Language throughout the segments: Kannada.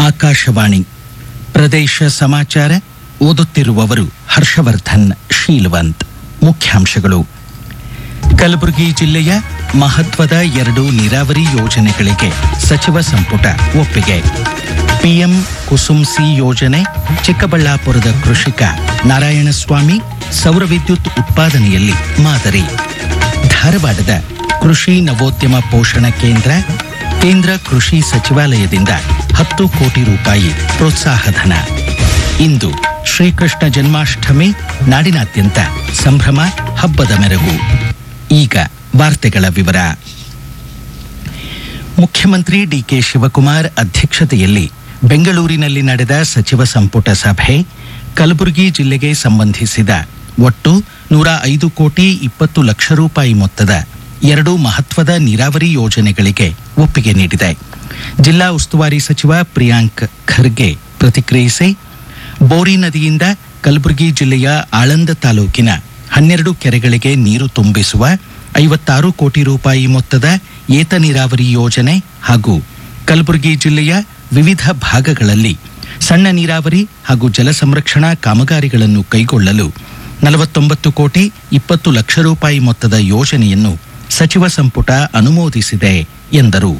ಆಕಾಶವಾಣಿ ಪ್ರದೇಶ ಸಮಾಚಾರ ಓದುತ್ತಿರುವವರು ಹರ್ಷವರ್ಧನ್ ಶೀಲವಂತ್ ಮುಖ್ಯಾಂಶಗಳು ಕಲಬುರಗಿ ಜಿಲ್ಲೆಯ ಮಹತ್ವದ ಎರಡು ನೀರಾವರಿ ಯೋಜನೆಗಳಿಗೆ ಸಚಿವ ಸಂಪುಟ ಒಪ್ಪಿಗೆ ಪಿಎಂ ಕುಸುಮ್ ಸಿ ಯೋಜನೆ ಚಿಕ್ಕಬಳ್ಳಾಪುರದ ಕೃಷಿಕ ನಾರಾಯಣಸ್ವಾಮಿ ಸೌರ ವಿದ್ಯುತ್ ಉತ್ಪಾದನೆಯಲ್ಲಿ ಮಾದರಿ ಧಾರವಾಡದ ಕೃಷಿ ನವೋದ್ಯಮ ಪೋಷಣ ಕೇಂದ್ರ ಕೇಂದ್ರ ಕೃಷಿ ಸಚಿವಾಲಯದಿಂದ ಹತ್ತು ಕೋಟಿ ರೂಪಾಯಿ ಪ್ರೋತ್ಸಾಹಧನ ಇಂದು ಶ್ರೀಕೃಷ್ಣ ಜನ್ಮಾಷ್ಟಮಿ ನಾಡಿನಾದ್ಯಂತ ಸಂಭ್ರಮ ಹಬ್ಬದ ಮೆರಗು ಈಗ ವಾರ್ತೆಗಳ ವಿವರ ಮುಖ್ಯಮಂತ್ರಿ ಡಿಕೆ ಶಿವಕುಮಾರ್ ಅಧ್ಯಕ್ಷತೆಯಲ್ಲಿ ಬೆಂಗಳೂರಿನಲ್ಲಿ ನಡೆದ ಸಚಿವ ಸಂಪುಟ ಸಭೆ ಕಲಬುರಗಿ ಜಿಲ್ಲೆಗೆ ಸಂಬಂಧಿಸಿದ ಒಟ್ಟು ನೂರ ಐದು ಕೋಟಿ ಇಪ್ಪತ್ತು ಲಕ್ಷ ರೂಪಾಯಿ ಮೊತ್ತದ ಎರಡು ಮಹತ್ವದ ನೀರಾವರಿ ಯೋಜನೆಗಳಿಗೆ ಒಪ್ಪಿಗೆ ನೀಡಿದೆ ಜಿಲ್ಲಾ ಉಸ್ತುವಾರಿ ಸಚಿವ ಪ್ರಿಯಾಂಕ್ ಖರ್ಗೆ ಪ್ರತಿಕ್ರಿಯಿಸಿ ಬೋರಿ ನದಿಯಿಂದ ಕಲಬುರಗಿ ಜಿಲ್ಲೆಯ ಆಳಂದ ತಾಲೂಕಿನ ಹನ್ನೆರಡು ಕೆರೆಗಳಿಗೆ ನೀರು ತುಂಬಿಸುವ ಐವತ್ತಾರು ಕೋಟಿ ರೂಪಾಯಿ ಮೊತ್ತದ ಏತ ನೀರಾವರಿ ಯೋಜನೆ ಹಾಗೂ ಕಲಬುರಗಿ ಜಿಲ್ಲೆಯ ವಿವಿಧ ಭಾಗಗಳಲ್ಲಿ ಸಣ್ಣ ನೀರಾವರಿ ಹಾಗೂ ಜಲ ಸಂರಕ್ಷಣಾ ಕಾಮಗಾರಿಗಳನ್ನು ಕೈಗೊಳ್ಳಲು ನಲವತ್ತೊಂಬತ್ತು ಕೋಟಿ ಇಪ್ಪತ್ತು ಲಕ್ಷ ರೂಪಾಯಿ ಮೊತ್ತದ ಯೋಜನೆಯನ್ನು ಸಚಿವ ಸಂಪುಟ ಅನುಮೋದಿಸಿದೆ ಎಂದರು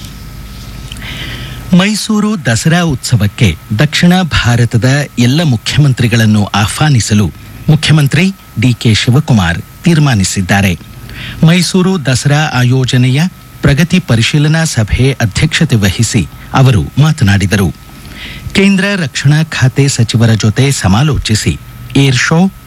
ಮೈಸೂರು ದಸರಾ ಉತ್ಸವಕ್ಕೆ ದಕ್ಷಿಣ ಭಾರತದ ಎಲ್ಲ ಮುಖ್ಯಮಂತ್ರಿಗಳನ್ನು ಆಹ್ವಾನಿಸಲು ಮುಖ್ಯಮಂತ್ರಿ ಡಿಕೆ ಶಿವಕುಮಾರ್ ತೀರ್ಮಾನಿಸಿದ್ದಾರೆ ಮೈಸೂರು ದಸರಾ ಆಯೋಜನೆಯ ಪ್ರಗತಿ ಪರಿಶೀಲನಾ ಸಭೆ ಅಧ್ಯಕ್ಷತೆ ವಹಿಸಿ ಅವರು ಮಾತನಾಡಿದರು ಕೇಂದ್ರ ರಕ್ಷಣಾ ಖಾತೆ ಸಚಿವರ ಜೊತೆ ಸಮಾಲೋಚಿಸಿ ಏರ್ ಶೋ